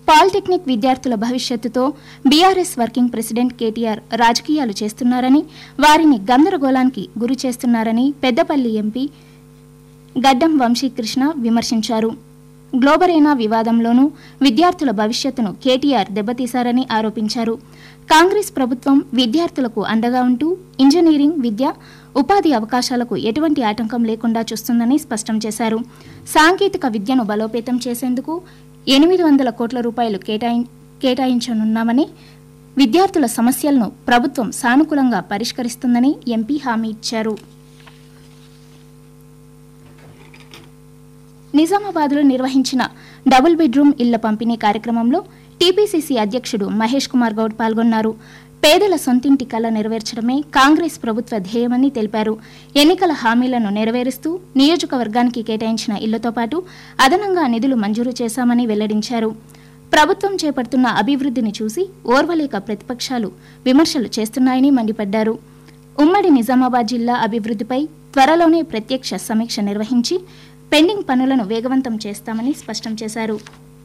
polytechnic విద్యార్థుల భవిష్యత్తుతో BRS working president KTR రాజకీయాలు చేస్తున్నారని వారిని గందరగోళానికి గురి చేస్తున్నారని పెద్దపల్లి ఎంపీ గడ్డం వంశీకృష్ణ విమర్శించారు గ్లోబరేనా వివాదంలోనూ విద్యార్థుల భవిష్యత్తును కేటీఆర్ దెబ్బతీశారని ఆరోపించారు కాంగ్రెస్ ప్రభుత్వం విద్యార్థులకు అండగా ఉంటూ ఇంజనీరింగ్ విద్య ఉపాధి అవకాశాలకు ఎటువంటి ఆటంకం లేకుండా చూస్తుందని స్పష్టం చేశారు సాంకేతిక విద్యను బలోపేతం చేసేందుకు ఎనిమిది వందల కోట్ల రూపాయలు కేటాయి కేటాయించనున్నామని విద్యార్థుల సమస్యలను ప్రభుత్వం సానుకూలంగా పరిష్కరిస్తుందని ఎంపీ హామీ ఇచ్చారు నిజామాబాద్లో నిర్వహించిన డబుల్ బెడ్రూమ్ ఇళ్ల పంపిణీ కార్యక్రమంలో టీపీసీసీ అధ్యక్షుడు మహేష్ కుమార్ గౌడ్ పాల్గొన్నారు పేదల సొంతింటి కల నెరవేర్చడమే కాంగ్రెస్ ప్రభుత్వ ధ్యేయమని తెలిపారు ఎన్నికల హామీలను నెరవేరుస్తూ నియోజకవర్గానికి కేటాయించిన ఇళ్లతో పాటు అదనంగా నిధులు మంజూరు చేశామని వెల్లడించారు ప్రభుత్వం చేపడుతున్న అభివృద్ధిని చూసి ఓర్వలేక ప్రతిపక్షాలు విమర్శలు చేస్తున్నాయని మండిపడ్డారు ఉమ్మడి నిజామాబాద్ జిల్లా అభివృద్ధిపై త్వరలోనే ప్రత్యక్ష సమీక్ష నిర్వహించి పెండింగ్ పనులను వేగవంతం చేస్తామని స్పష్టం చేశారు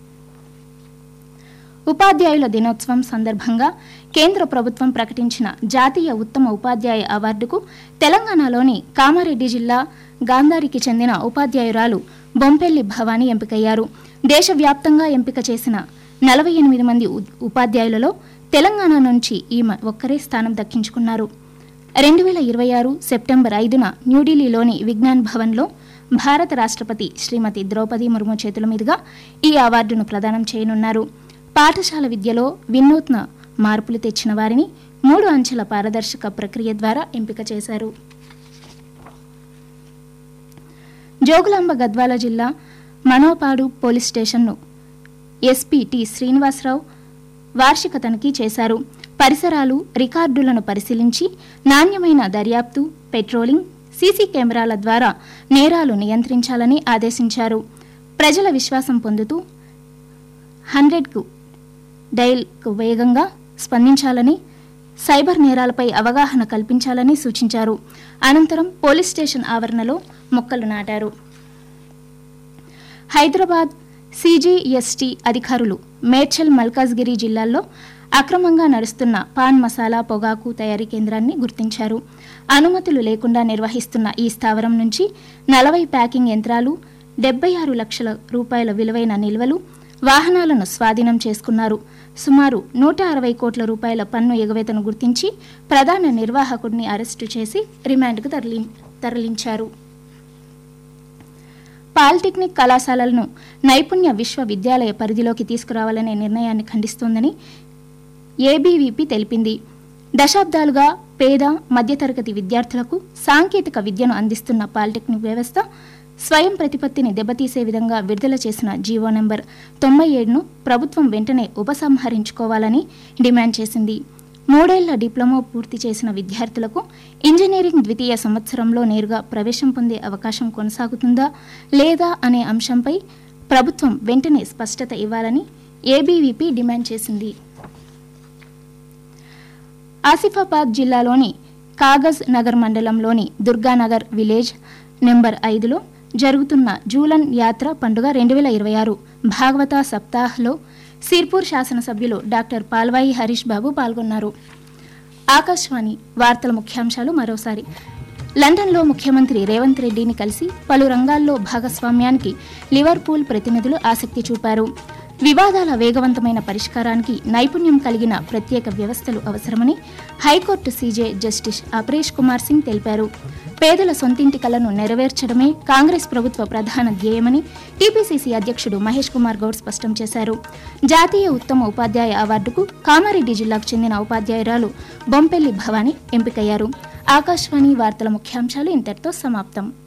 ఉపాధ్యాయుల దినోత్సవం సందర్భంగా కేంద్ర ప్రభుత్వం ప్రకటించిన జాతీయ ఉత్తమ ఉపాధ్యాయ అవార్డుకు తెలంగాణలోని కామారెడ్డి జిల్లా గాంధారికి చెందిన ఉపాధ్యాయురాలు బొంపెల్లి భవానీ ఎంపికయ్యారు దేశవ్యాప్తంగా ఎంపిక చేసిన నలభై ఎనిమిది మంది ఉ- ఉపాధ్యాయులలో తెలంగాణ నుంచి ఈమె ఒక్కరే స్థానం దక్కించుకున్నారు రెండు వేల ఇరవై ఆరు సెప్టెంబర్ ఐదున న్యూఢిల్లీలోని విజ్ఞాన్ భవన్లో భారత రాష్ట్రపతి శ్రీమతి ద్రౌపది ముర్ము చేతుల మీదుగా ఈ అవార్డును ప్రదానం చేయనున్నారు పాఠశాల విద్యలో వినూత్న మార్పులు తెచ్చిన వారిని మూడు అంచెల పారదర్శక ప్రక్రియ ద్వారా ఎంపిక చేశారు జోగులాంబ గద్వాల జిల్లా మనోపాడు పోలీస్ స్టేషన్ను ఎస్పీ టి శ్రీనివాసరావు వార్షిక తనిఖీ చేశారు పరిసరాలు రికార్డులను పరిశీలించి నాణ్యమైన దర్యాప్తు పెట్రోలింగ్ సీసీ కెమెరాల ద్వారా నేరాలు నియంత్రించాలని ఆదేశించారు ప్రజల విశ్వాసం పొందుతూ హండ్రెడ్కు డైల్కు వేగంగా స్పందించాలని సైబర్ నేరాలపై అవగాహన కల్పించాలని సూచించారు అనంతరం పోలీస్ స్టేషన్ ఆవరణలో మొక్కలు నాటారు హైదరాబాద్ సీజీఎస్టీ అధికారులు మేడ్చల్ మల్కాజ్గిరి జిల్లాల్లో అక్రమంగా నడుస్తున్న పాన్ మసాలా పొగాకు తయారీ కేంద్రాన్ని గుర్తించారు అనుమతులు లేకుండా నిర్వహిస్తున్న ఈ స్థావరం నుంచి నలభై ప్యాకింగ్ యంత్రాలు డెబ్బై ఆరు లక్షల రూపాయల విలువైన నిల్వలు వాహనాలను స్వాధీనం చేసుకున్నారు సుమారు నూట అరవై కోట్ల రూపాయల పన్ను ఎగవేతను గుర్తించి ప్రధాన నిర్వాహకుడిని అరెస్టు చేసి రిమాండ్కు తరలి తరలించారు పాలిటెక్నిక్ కళాశాలలను నైపుణ్య విశ్వవిద్యాలయ పరిధిలోకి తీసుకురావాలనే నిర్ణయాన్ని ఖండిస్తోందని ఏబీవీపీ తెలిపింది దశాబ్దాలుగా పేద మధ్యతరగతి విద్యార్థులకు సాంకేతిక విద్యను అందిస్తున్న పాలిటెక్నిక్ వ్యవస్థ స్వయం ప్రతిపత్తిని దెబ్బతీసే విధంగా విడుదల చేసిన జీవో నెంబర్ తొంభై ఏడును ప్రభుత్వం వెంటనే ఉపసంహరించుకోవాలని డిమాండ్ చేసింది మూడేళ్ల డిప్లొమా పూర్తి చేసిన విద్యార్థులకు ఇంజనీరింగ్ ద్వితీయ సంవత్సరంలో నేరుగా ప్రవేశం పొందే అవకాశం కొనసాగుతుందా లేదా అనే అంశంపై ప్రభుత్వం వెంటనే స్పష్టత ఇవ్వాలని ఏబీవీపీ డిమాండ్ చేసింది ఆసిఫాబాద్ జిల్లాలోని కాగజ్ నగర్ మండలంలోని దుర్గానగర్ విలేజ్ నెంబర్ ఐదులో జరుగుతున్న జూలన్ యాత్ర పండుగ రెండు వేల ఇరవై ఆరు భాగవత సప్తాహ్లో సిర్పూర్ శాసనసభ్యులు డాక్టర్ పాల్వాయి హరీష్ బాబు పాల్గొన్నారు ఆకాశవాణి వార్తల ముఖ్యాంశాలు మరోసారి లండన్లో ముఖ్యమంత్రి రేవంత్ రెడ్డిని కలిసి పలు రంగాల్లో భాగస్వామ్యానికి లివర్పూల్ ప్రతినిధులు ఆసక్తి చూపారు వివాదాల వేగవంతమైన పరిష్కారానికి నైపుణ్యం కలిగిన ప్రత్యేక వ్యవస్థలు అవసరమని high court CJ justice Aparesh Kumar Singh తెలిపారు పేదల సొంతింటి కలను నెరవేర్చడమే కాంగ్రెస్ ప్రభుత్వ ప్రధాన ధ్యేయమని టీపీసీసీ అధ్యక్షుడు మహేష్ కుమార్ గౌడ్ స్పష్టం చేశారు జాతీయ ఉత్తమ ఉపాధ్యాయ అవార్డుకు కామారెడ్డి జిల్లాకు చెందిన ఉపాధ్యాయురాలు బొంపెల్లి భవానీ ఎంపికయ్యారు ఆకాశవాణి వార్తల ముఖ్యాంశాలు ఇంతటితో సమాప్తం